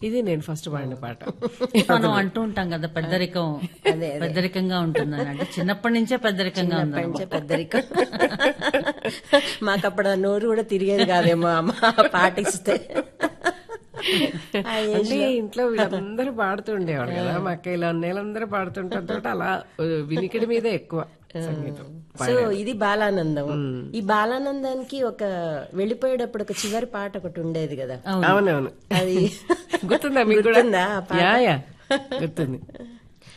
ఇది నేను ఫస్ట్ పాడిన పాట మనం అంటూ ఉంటాం కదా పెద్దరికం పెద్దరికంగా ఉంటుందని అంటే చిన్నప్పటి నుంచే పెద్దరికంగా ఉంది పంచ పెద్దరికం మాకు అప్పుడు ఆ నోరు కూడా తిరిగేది కాదేమో అమ్మ పాటిస్తే ఆ age అంటే ఇంట్లో వీళ్ళందరూ పాడుతూ ఉండేవాడు కదా మా అక్కయ్యలు అన్నయ్యలందరూ పాడుతుంటే అలా ఆ, వినికిడి మీద ఎక్కువ సంగీతం సో ఇది బాలానందం ఈ బాలానందానికి ఒక వెళ్ళిపోయేటప్పుడు ఒక చివరి పాట ఒకటి ఉండేది కదా అవునవును అది గుర్తుందా మీకు కూడా గుర్తుందా ఆ పాట? యా యా గుర్తుంది